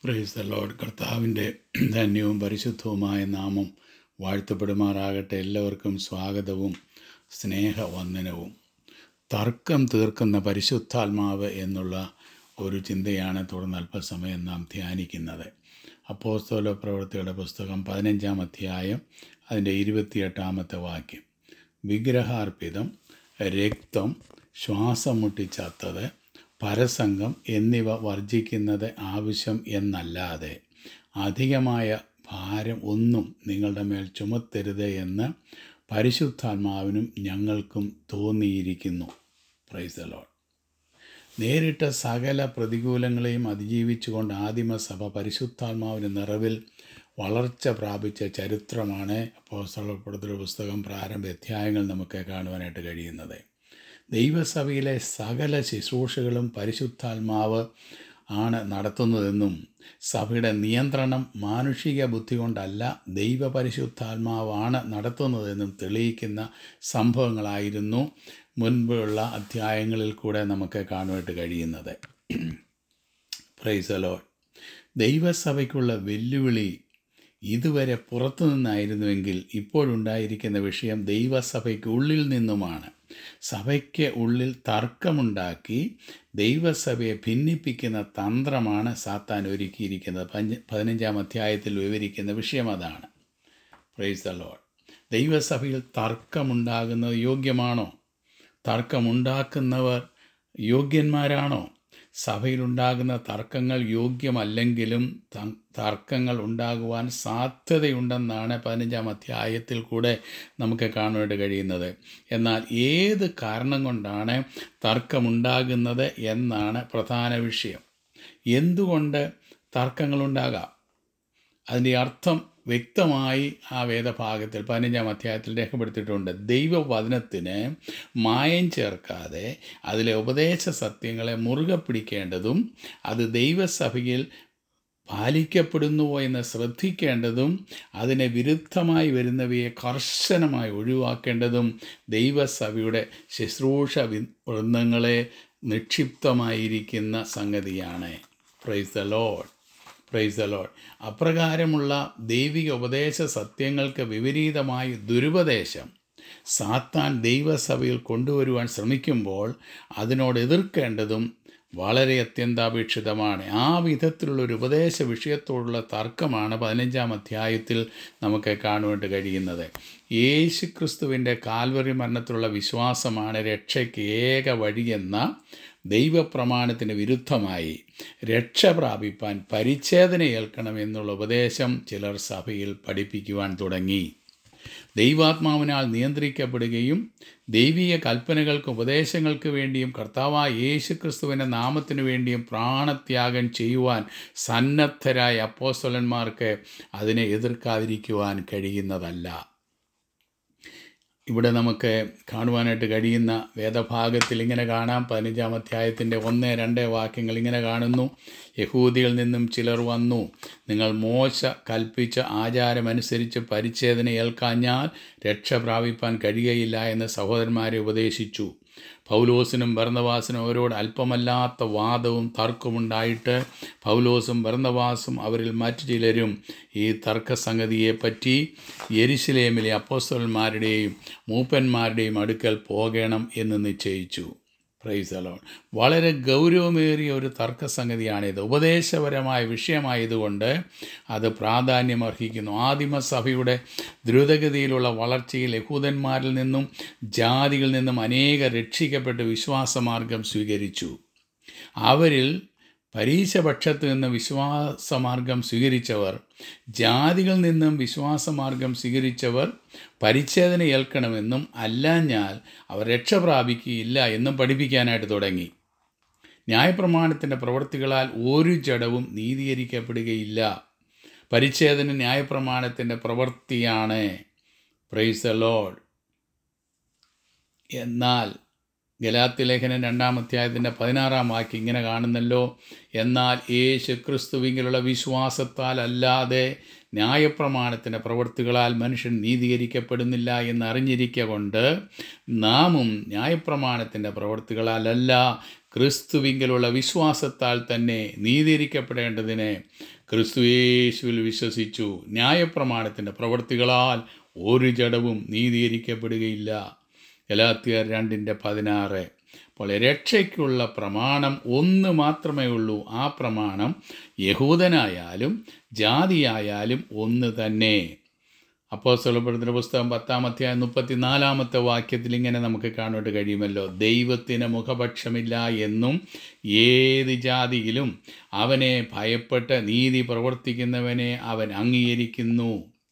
praise the Lord കർത്താവിൻ്റെ ധന്യവും പരിശുദ്ധവുമായ നാമം വാഴ്ത്തപ്പെടുമാറാകട്ടെ എല്ലാവർക്കും സ്വാഗതവും സ്നേഹവന്ദനവും തർക്കം തീർക്കുന്ന പരിശുദ്ധാത്മാവ് എന്നുള്ള ഒരു ചിന്തയാണ് തുടർന്ന് അല്പസമയം നാം ധ്യാനിക്കുന്നത് അപ്പോസ്തോല പ്രവൃത്തിയുടെ പുസ്തകം പതിനഞ്ചാം അധ്യായം അതിൻ്റെ ഇരുപത്തിയെട്ടാമത്തെ വാക്യം വിഗ്രഹാർപ്പിതം രക്തം ശ്വാസം മുട്ടിച്ചത്തത് പരസംഗം എന്നിവ വർജിക്കുന്നത് ആവശ്യം എന്നല്ലാതെ അധികമായ ഭാരം ഒന്നും നിങ്ങളുടെ മേൽ ചുമത്തരുത് എന്ന് പരിശുദ്ധാത്മാവിനും ഞങ്ങൾക്കും തോന്നിയിരിക്കുന്നു പ്രൈസ് ലോഡ് നേരിട്ട സകല പ്രതികൂലങ്ങളെയും അതിജീവിച്ചുകൊണ്ട് ആദിമസഭ പരിശുദ്ധാത്മാവിൻ്റെ നിറവിൽ വളർച്ച പ്രാപിച്ച ചരിത്രമാണ് അപ്പോസ്തലപ്പെടുത്തൽ പുസ്തകം പ്രാരംഭ അധ്യായങ്ങൾ നമുക്ക് കാണുവാനായിട്ട് കഴിയുന്നത് ദൈവസഭയിലെ സകല ശുശ്രൂഷകളും പരിശുദ്ധാത്മാവ് ആണ് നടത്തുന്നതെന്നും സഭയുടെ നിയന്ത്രണം മാനുഷിക ബുദ്ധി കൊണ്ടല്ല ദൈവപരിശുദ്ധാത്മാവാണ് നടത്തുന്നതെന്നും തെളിയിക്കുന്ന സംഭവങ്ങളായിരുന്നു മുൻപുള്ള അധ്യായങ്ങളിൽ കൂടെ നമുക്ക് കാണുവാനായിട്ട് കഴിയുന്നത് പ്രൈസലോ ദൈവസഭയ്ക്കുള്ള വെല്ലുവിളി ഇതുവരെ പുറത്തു നിന്നായിരുന്നുവെങ്കിൽ ഇപ്പോഴുണ്ടായിരിക്കുന്ന വിഷയം ദൈവസഭയ്ക്ക് ഉള്ളിൽ നിന്നുമാണ് സഭയ്ക്ക് ഉള്ളിൽ തർക്കമുണ്ടാക്കി ദൈവസഭയെ ഭിന്നിപ്പിക്കുന്ന തന്ത്രമാണ് സാത്താൻ ഒരുക്കിയിരിക്കുന്നത് പഞ്ച പതിനഞ്ചാം അധ്യായത്തിൽ വിവരിക്കുന്ന വിഷയം അതാണ് പ്രൈസ് ദ ലോഡ് ദൈവസഭയിൽ തർക്കമുണ്ടാകുന്നത് യോഗ്യമാണോ തർക്കമുണ്ടാക്കുന്നവർ യോഗ്യന്മാരാണോ സഭയിലുണ്ടാകുന്ന തർക്കങ്ങൾ യോഗ്യമല്ലെങ്കിലും ത- തർക്കങ്ങൾ ഉണ്ടാകുവാൻ സാധ്യതയുണ്ടെന്നാണ് പതിനഞ്ചാം അധ്യായത്തിൽ കൂടെ നമുക്ക് കാണുവാനായിട്ട് കഴിയുന്നത് എന്നാൽ ഏത് കാരണം കൊണ്ടാണ് തർക്കമുണ്ടാകുന്നത് എന്നാണ് പ്രധാന വിഷയം എന്തുകൊണ്ട് തർക്കങ്ങളുണ്ടാകാം അതിൻ്റെ അർത്ഥം വ്യക്തമായി ആ വേദഭാഗത്തിൽ പതിനഞ്ചാം അധ്യായത്തിൽ രേഖപ്പെടുത്തിയിട്ടുണ്ട് ദൈവവചനത്തിന് മായം ചേർക്കാതെ അതിലെ ഉപദേശ സത്യങ്ങളെ മുറുകെ പിടിക്കേണ്ടതും അത് ദൈവസഭയിൽ പാലിക്കപ്പെടുന്നുവോ എന്ന് ശ്രദ്ധിക്കേണ്ടതും അതിന് വിരുദ്ധമായി വരുന്നവയെ കർശനമായി ഒഴിവാക്കേണ്ടതും ദൈവസഭയുടെ ശുശ്രൂഷ വി- വൃന്ദങ്ങളെ നിക്ഷിപ്തമായിരിക്കുന്ന സംഗതിയാണ് praise the Lord praise the Lord അപ്രകാരമുള്ള ദൈവിക ഉപദേശ സത്യങ്ങൾക്ക് വിപരീതമായി ദുരുപദേശം സാത്താൻ ദൈവസഭയിൽ കൊണ്ടുവരുവാൻ ശ്രമിക്കുമ്പോൾ അതിനോട് എതിർക്കേണ്ടതും വളരെ അത്യന്താപേക്ഷിതമാണ് ആ വിധത്തിലുള്ള ഒരു ഉപദേശ വിഷയത്തോടുള്ള തർക്കമാണ് പതിനഞ്ചാം അധ്യായത്തിൽ നമുക്ക് കാണുവാനായിട്ട് കഴിയുന്നത് യേശു ക്രിസ്തുവിൻ്റെ കാൽവറി മരണത്തിലുള്ള വിശ്വാസമാണ് രക്ഷയ്ക്ക് ഏക വഴിയെന്ന ദൈവപ്രമാണത്തിന് വിരുദ്ധമായി രക്ഷ പ്രാപിപ്പാൻ പരിച്ഛേദന ഏൽക്കണം എന്നുള്ള ഉപദേശം ചിലർ സഭയിൽ പഠിപ്പിക്കുവാൻ തുടങ്ങി ദൈവാത്മാവിനാൽ നിയന്ത്രിക്കപ്പെടുകയും ദൈവീയ കൽപ്പനകൾക്ക് ഉപദേശങ്ങൾക്ക് വേണ്ടിയും കർത്താവായ യേശു ക്രിസ്തുവിൻ്റെ നാമത്തിനു വേണ്ടിയും പ്രാണത്യാഗം ചെയ്യുവാൻ സന്നദ്ധരായ അപ്പോസ്തലന്മാർക്ക് അതിനെ എതിർക്കാതിരിക്കുവാൻ കഴിയുന്നതല്ല ഇവിടെ നമുക്ക് കാണുവാനായിട്ട് കഴിയുന്ന വേദഭാഗത്തിൽ ഇങ്ങനെ കാണാം പതിനഞ്ചാം അധ്യായത്തിൻ്റെ ഒന്ന് രണ്ട് വാക്യങ്ങൾ ഇങ്ങനെ കാണുന്നു യഹൂദിയിൽ നിന്നും ചിലർ വന്നു നിങ്ങൾ മോശ കൽപ്പിച്ച ആചാരമനുസരിച്ച് പരിച്ഛേദന ഏൽക്കാഞ്ഞാൽ രക്ഷ പ്രാപിപ്പാൻ കഴിയുകയില്ല എന്ന് സഹോദരന്മാരെ ഉപദേശിച്ചു പൗലോസിനും ഭർണവാസിനും അവരോട് അല്പമല്ലാത്ത വാദവും തർക്കമുണ്ടായിട്ട് പൗലോസും ഭർണവാസും അവരിൽ മറ്റു ചിലരും ഈ തർക്കസംഗതിയെപ്പറ്റി യെരുശലേമിലെ അപ്പോസ്തലന്മാരുടെയും മൂപ്പന്മാരുടെയും അടുക്കൽ പോകണം എന്ന് നിശ്ചയിച്ചു പ്രൈസ് അലോൺ വളരെ ഗൗരവമേറിയ ഒരു തർക്കസംഗതിയാണിത് ഉപദേശപരമായ വിഷയമായതുകൊണ്ട് അത് പ്രാധാന്യമർഹിക്കുന്നു ആദിമസഭയുടെ ദ്രുതഗതിയിലുള്ള വളർച്ചയിൽ യഹൂദന്മാരിൽ നിന്നും ജാതികളിൽ നിന്നും അനേക രക്ഷിക്കപ്പെട്ട് വിശ്വാസമാർഗം സ്വീകരിച്ചു അവരിൽ പരീശപക്ഷത്ത് നിന്ന് വിശ്വാസമാർഗം സ്വീകരിച്ചവർ ജാതികളിൽ നിന്നും വിശ്വാസമാർഗം സ്വീകരിച്ചവർ പരിച്ഛേദന ഏൽക്കണമെന്നും അല്ലാഞ്ഞാൽ അവർ രക്ഷ പ്രാപിക്കുകയില്ല എന്നും പഠിപ്പിക്കാനായിട്ട് തുടങ്ങി ന്യായപ്രമാണത്തിൻ്റെ പ്രവൃത്തികളാൽ ഒരു ജഡവും നീതീകരിക്കപ്പെടുകയില്ല പരിച്ഛേദന ന്യായപ്രമാണത്തിൻ്റെ പ്രവൃത്തിയാണ് പ്രൈസ് ദ ലോഡ് എന്നാൽ ഗലാത്തി ലേഖനം രണ്ടാം അധ്യായത്തിൻ്റെ പതിനാറാം വാക്യം ഇങ്ങനെ കാണുന്നല്ലോ എന്നാൽ യേശു ക്രിസ്തുവിങ്കിലുള്ള വിശ്വാസത്താൽ അല്ലാതെ ന്യായപ്രമാണത്തിൻ്റെ പ്രവൃത്തികളാൽ മനുഷ്യൻ നീതീകരിക്കപ്പെടുന്നില്ല എന്ന് അറിഞ്ഞിരിക്ക കൊണ്ട് നാമും ന്യായപ്രമാണത്തിൻ്റെ പ്രവൃത്തികളാലല്ല ക്രിസ്തുവിങ്കലുള്ള വിശ്വാസത്താൽ തന്നെ നീതിരിക്കപ്പെടേണ്ടതിന് ക്രിസ്തുയേശുവിൽ വിശ്വസിച്ചു ന്യായപ്രമാണത്തിൻ്റെ പ്രവൃത്തികളാൽ ഒരു ജഡവും നീതീകരിക്കപ്പെടുകയില്ല ഗലാത്തിയർ രണ്ടിൻ്റെ പതിനാറ് അപ്പോൾ രക്ഷയ്ക്കുള്ള പ്രമാണം ഒന്ന് മാത്രമേ ഉള്ളൂ ആ പ്രമാണം യഹൂദനായാലും ജാതിയായാലും ഒന്ന് തന്നെ അപ്പോൾ സ്വലപ്പെടുത്തുന്ന പുസ്തകം പത്താം അധ്യായം മുപ്പത്തിനാലാമത്തെ വാക്യത്തിൽ ഇങ്ങനെ നമുക്ക് കാണുവാൻ കഴിയുമല്ലോ ദൈവത്തിന് മുഖപക്ഷമില്ല എന്നും ഏത് ജാതിയിലും അവനെ ഭയപ്പെട്ട് നീതി പ്രവർത്തിക്കുന്നവനെ അവൻ അംഗീകരിക്കുന്നു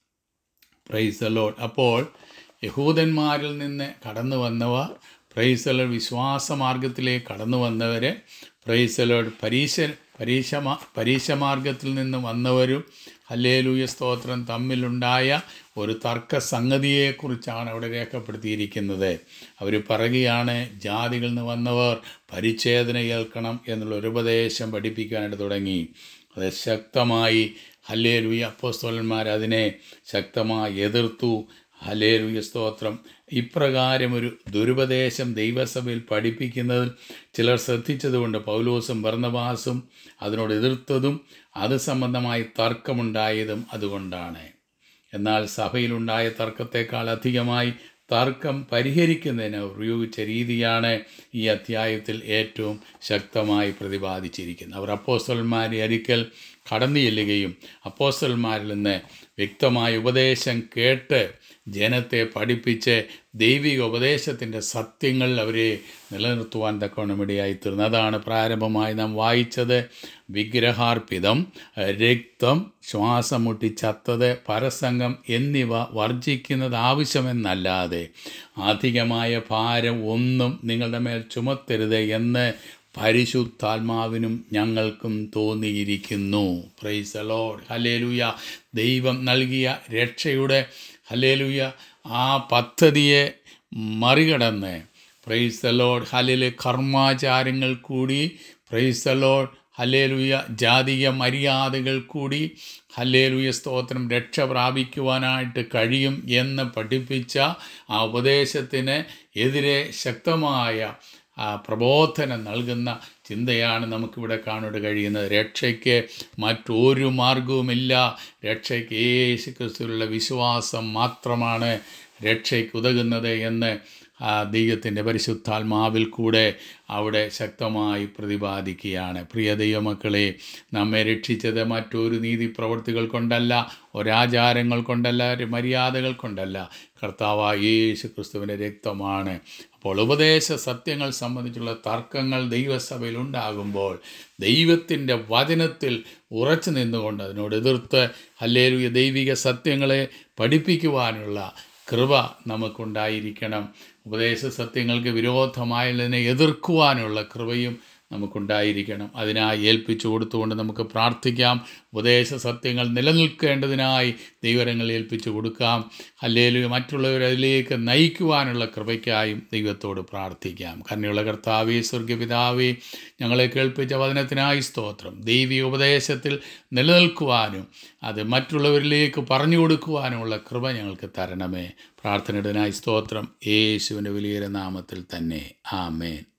പ്രൈസ് ലോഡ് അപ്പോൾ യഹൂദന്മാരിൽ നിന്ന് കടന്നു വന്നവർ പ്രൈസലോഡ് വിശ്വാസമാർഗത്തിലേക്ക് കടന്നു വന്നവർ പ്രൈസലോഡ് പരീക്ഷ പരീക്ഷ പരീക്ഷമാർഗത്തിൽ നിന്ന് വന്നവരും ഹല്ലേലൂയ സ്തോത്രം തമ്മിലുണ്ടായ ഒരു തർക്ക സംഗതിയെക്കുറിച്ചാണ് അവിടെ രേഖപ്പെടുത്തിയിരിക്കുന്നത് അവർ പറയുകയാണ് ജാതികളിൽ നിന്ന് വന്നവർ പരിച്ഛേദന ഏൽക്കണം എന്നുള്ള ഒരു ഉപദേശം പഠിപ്പിക്കാനായിട്ട് തുടങ്ങി അത് ശക്തമായി ഹല്ലേലൂയ അപ്പോസ്തോലന്മാർ അതിനെ ശക്തമായി എതിർത്തു ഹലേലുയ സ്തോത്രം ഇപ്രകാരം ഒരു ദുരുപദേശം ദൈവസഭയിൽ പഠിപ്പിക്കുന്നതിൽ ചിലർ ശ്രദ്ധിച്ചതുകൊണ്ട് പൗലോസും ഭർണവാസും അതിനോട് എതിർത്തതും അത് സംബന്ധമായി തർക്കമുണ്ടായതും അതുകൊണ്ടാണ് എന്നാൽ സഭയിലുണ്ടായ തർക്കത്തെക്കാൾ അധികമായി തർക്കം പരിഹരിക്കുന്നതിന് ഉപയോഗിച്ച രീതിയാണ് ഈ അധ്യായത്തിൽ ഏറ്റവും ശക്തമായി പ്രതിപാദിച്ചിരിക്കുന്നത് അവർ അപ്പോസ്റ്റൽമാരെ ഒരിക്കൽ കടന്നു ചെല്ലുകയും അപ്പോസ്റ്റൽമാരിൽ നിന്ന് വ്യക്തമായ ഉപദേശം കേട്ട് ജനത്തെ പഠിപ്പിച്ച് ദൈവിക ഉപദേശത്തിൻ്റെ സത്യങ്ങൾ അവരെ നിലനിർത്തുവാൻ തക്കവണ്ണം ഇടയായി തീർന്നു അതാണ് പ്രാരംഭമായി നാം വായിച്ചത് വിഗ്രഹാർപ്പിതം രക്തം ശ്വാസം മുട്ടി ചത്തത് പരസംഗം എന്നിവ വർജിക്കുന്നത് ആവശ്യമെന്നല്ലാതെ അധികമായ ഭാരം ഒന്നും നിങ്ങളുടെ മേൽ ചുമത്തരുത് എന്ന് പരിശുദ്ധാത്മാവിനും ഞങ്ങൾക്കും തോന്നിയിരിക്കുന്നു പ്രൈസ് ലോഡ് ഹലേലുയ ദൈവം നൽകിയ രക്ഷയുടെ ഹലേലുയ ആ പദ്ധതിയെ മറികടന്ന് പ്രൈസ് ലോഡ് ഹലിലെ കർമാചാരങ്ങൾ കൂടി പ്രൈസ് ലോഡ് ഹല്ലേലുയ ജാതീയ മര്യാദകൾ കൂടി ഹല്ലേലുയ സ്തോത്രം രക്ഷ പ്രാപിക്കുവാനായിട്ട് കഴിയും എന്ന് പഠിപ്പിച്ച ആ ഉപദേശത്തിന് എതിരെ ശക്തമായ ആ പ്രബോധനം നൽകുന്ന ചിന്തയാണ് നമുക്കിവിടെ കാണാൻ കഴിയുന്നത് രക്ഷയ്ക്ക് മറ്റൊരു മാർഗവുമില്ല രക്ഷയ്ക്ക് യേശു ക്രിസ്തുവിലുള്ള വിശ്വാസം മാത്രമാണ് രക്ഷയ്ക്ക് ഉതകുന്നത് എന്ന് ആ ദൈവത്തിൻ്റെ പരിശുദ്ധാത്മാവിൽ കൂടെ അവിടെ ശക്തമായി പ്രതിപാദിക്കുകയാണ് പ്രിയ ദൈവമക്കളെ നമ്മെ രക്ഷിച്ചത് മറ്റൊരു നീതി പ്രവൃത്തികൾ കൊണ്ടല്ല ഒരാചാരങ്ങൾ കൊണ്ടല്ല ഒരു മര്യാദകൾ കൊണ്ടല്ല കർത്താവായ യേശു ക്രിസ്തുവിൻ്റെ രക്തമാണ് അപ്പോൾ ഉപദേശ സത്യങ്ങൾ സംബന്ധിച്ചുള്ള തർക്കങ്ങൾ ദൈവസഭയിൽ ഉണ്ടാകുമ്പോൾ ദൈവത്തിൻ്റെ വചനത്തിൽ ഉറച്ചു നിന്നുകൊണ്ട് അതിനോട് എതിർത്ത് അല്ലേലുയ ദൈവിക സത്യങ്ങളെ പഠിപ്പിക്കുവാനുള്ള കൃപ നമുക്കുണ്ടായിരിക്കണം ഉപദേശ സത്യങ്ങൾക്ക് വിരോധമായതിനെ എതിർക്കുവാനുള്ള കൃപയും നമുക്കുണ്ടായിരിക്കണം അതിനായി ഏൽപ്പിച്ചു കൊടുത്തുകൊണ്ട് നമുക്ക് പ്രാർത്ഥിക്കാം ഉപദേശ സത്യങ്ങൾ നിലനിൽക്കേണ്ടതിനായി ദൈവരങ്ങൾ ഏൽപ്പിച്ചു കൊടുക്കാം അല്ലെങ്കിൽ മറ്റുള്ളവരെ അതിലേക്ക് നയിക്കുവാനുള്ള കൃപയ്ക്കായും ദൈവത്തോട് പ്രാർത്ഥിക്കാം കന്യുള്ള കർത്താവേ സ്വർഗപിതാവേ ഞങ്ങളെ കേൾപ്പിച്ച വചനത്തിനായി സ്തോത്രം ദൈവിക ഉപദേശത്തിൽ നിലനിൽക്കുവാനും അത് മറ്റുള്ളവരിലേക്ക് പറഞ്ഞു കൊടുക്കുവാനുമുള്ള കൃപ ഞങ്ങൾക്ക് തരണമേ പ്രാർത്ഥനയുടനായി സ്തോത്രം യേശുവിൻ്റെ വലിയ നാമത്തിൽ തന്നെ ആമേൻ